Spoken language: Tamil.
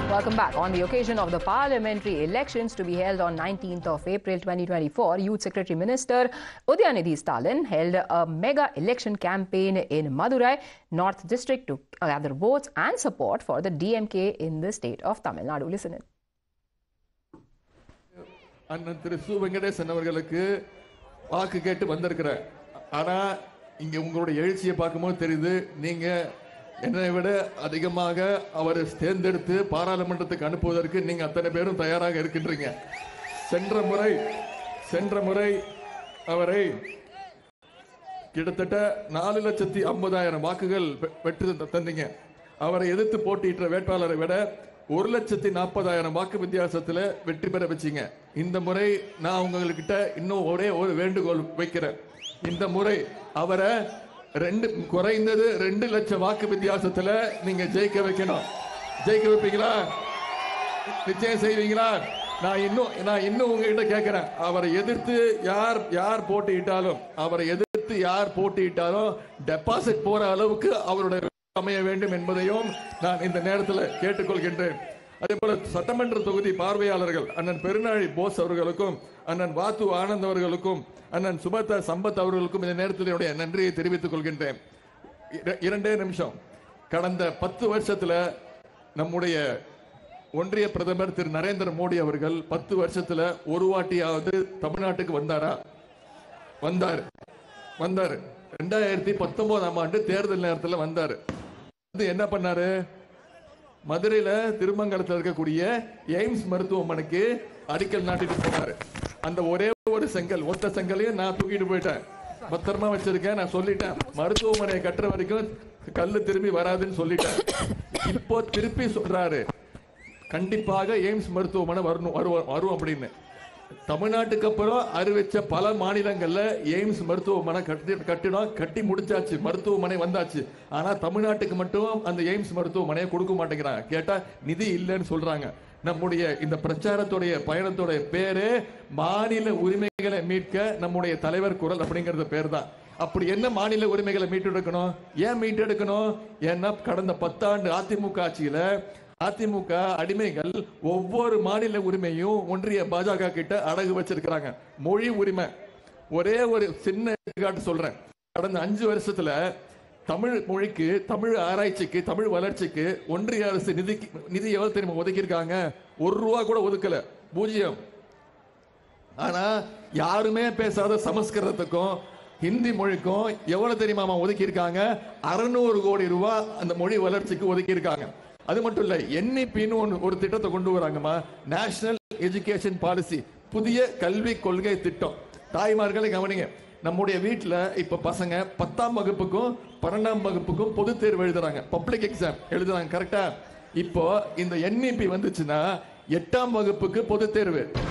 Welcome back. On the occasion of the parliamentary elections to be held on 19th of April 2024, Youth Secretary Minister Udyanidhi Stalin held a mega election campaign in Madurai, North District to gather votes and support for the DMK in the state of Tamil Nadu. Listen in. அண்ணன் திரு சு வெங்கடேசன் அவர்களுக்கு வாக்கு கேட்டு வந்திருக்கிறேன் ஆனா இங்க உங்களுடைய எழுச்சியை பார்க்கும்போது தெரியுது நீங்க என்னை விட அதிகமாக அவரை தேர்ந்தெடுத்து பாராளுமன்றத்துக்கு அனுப்புவதற்கு நீங்க அத்தனை பேரும் தயாராக இருக்கின்றீங்க சென்ற முறை சென்ற முறை அவரை கிட்டத்தட்ட நாலு லட்சத்தி ஐம்பதாயிரம் வாக்குகள் பெ- பெற்று த- தந்தீங்க அவரை எதிர்த்து போட்டியிட்ட வேட்பாளரை விட ஒரு லட்சத்தி நாற்பதாயிரம் வாக்கு வித்தியாசத்துல வெற்றி பெற வச்சீங்க இந்த முறை நான் உங்ககிட்ட இன்னும் ஒரே ஒரு வேண்டுகோள் வைக்கிறேன் இந்த முறை அவரை ரெண்டு குறைந்தது ரெண்டு லட்சம் வாக்கு வித்தியாசத்துல நீங்க ஜெயிக்க வைக்கணும் ஜெயிக்க வைப்பீங்களா நிச்சயம் செய்வீங்களா நான் இன்னும் நான் இன்னும் உங்ககிட்ட கேட்கிறேன் அவரை எதிர்த்து யார் யார் போட்டியிட்டாலும் அவரை எதிர்த்து யார் போட்டியிட்டாலும் டெபாசிட் போற அளவுக்கு அவருடைய அமைய வேண்டும் என்பதையும் நான் இந்த நேரத்தில் கேட்டுக்கொள்கின்றேன் அதே போல சட்டமன்ற தொகுதி பார்வையாளர்கள் அண்ணன் பெருநாழி போஸ் அவர்களுக்கும் அண்ணன் வாத்து ஆனந்த் அவர்களுக்கும் அண்ணன் சுபதா சம்பத் அவர்களுக்கும் இந்த நேரத்தில் என்னுடைய நன்றியை தெரிவித்துக் கொள்கின்றேன் இர- இரண்டே நிமிஷம் கடந்த பத்து வருஷத்துல நம்முடைய ஒன்றிய பிரதமர் திரு நரேந்திர மோடி அவர்கள் பத்து வருஷத்துல ஒரு வாட்டியாவது தமிழ்நாட்டுக்கு வந்தாரா வந்தாரு வந்தாரு ரெண்டாயிரத்தி பத்தொன்பதாம் ஆண்டு தேர்தல் நேரத்துல வந்தாரு வந்து என்ன பண்ணாரு மதுரையில திருமங்கலத்தில் இருக்கக்கூடிய எய்ம்ஸ் மருத்துவமனைக்கு அடிக்கல் நாட்டிட்டு போனாரு அந்த ஒரே ஒரு செங்கல் ஒத்த செங்கலையும் நான் தூக்கிட்டு போயிட்டேன் பத்திரமா வச்சிருக்கேன் நான் சொல்லிட்டேன் மருத்துவமனையை கட்டுற வரைக்கும் கல்லு திரும்பி வராதுன்னு சொல்லிட்டேன் இப்போ திருப்பி சொல்றாரு கண்டிப்பாக எய்ம்ஸ் மருத்துவமனை வரணும் வரும் வரும் அப்படின்னு தமிழ்நாட்டுக்கு அப்புறம் அறிவிச்ச பல மாநிலங்கள்ல எய்ம்ஸ் மருத்துவமனை கட்டி கட்டிடம் கட்டி முடிச்சாச்சு மருத்துவமனை வந்தாச்சு ஆனா தமிழ்நாட்டுக்கு மட்டும் அந்த எய்ம்ஸ் மருத்துவமனையை கொடுக்க மாட்டேங்கிறாங்க கேட்டா நிதி இல்லைன்னு சொல்றாங்க நம்முடைய இந்த பிரச்சாரத்துடைய பயணத்துடைய பேரு மாநில உரிமைகளை மீட்க நம்முடைய தலைவர் குரல் அப்படிங்கறது பேர் தான் அப்படி என்ன மாநில உரிமைகளை மீட்டெடுக்கணும் ஏன் மீட்டெடுக்கணும் ஏன்னா கடந்த பத்தாண்டு அதிமுக ஆட்சியில அதிமுக அடிமைகள் ஒவ்வொரு மாநில உரிமையும் ஒன்றிய பாஜக கிட்ட அடகு வச்சிருக்கிறாங்க மொழி உரிமை ஒரே ஒரு சின்ன எடுத்துக்காட்டு சொல்றேன் கடந்த அஞ்சு வருஷத்துல தமிழ் மொழிக்கு தமிழ் ஆராய்ச்சிக்கு தமிழ் வளர்ச்சிக்கு ஒன்றிய அரசு நிதி நிதி எவ்வளவு தெரியுமா ஒதுக்கியிருக்காங்க ஒரு ரூபா கூட ஒதுக்கல பூஜ்ஜியம் ஆனா யாருமே பேசாத சமஸ்கிருதத்துக்கும் ஹிந்தி மொழிக்கும் எவ்வளவு தெரியுமா ஒதுக்கி இருக்காங்க அறுநூறு கோடி ரூபாய் அந்த மொழி வளர்ச்சிக்கு ஒதுக்கி இருக்காங்க அது மட்டும் இல்ல என்இபின்னு ஒன்று ஒரு திட்டத்தை கொண்டு வராங்கம்மா நேஷனல் எஜுகேஷன் பாலிசி புதிய கல்வி கொள்கை திட்டம் தாய்மார்களை கவனிங்க நம்முடைய வீட்ல இப்ப பசங்க பத்தாம் வகுப்புக்கும் பன்னெண்டாம் வகுப்புக்கும் பொது தேர்வு எழுதுறாங்க பப்ளிக் எக்ஸாம் எழுதுறாங்க கரெக்டா இப்போ இந்த என்இபி வந்துச்சுன்னா எட்டாம் வகுப்புக்கு பொது தேர்வு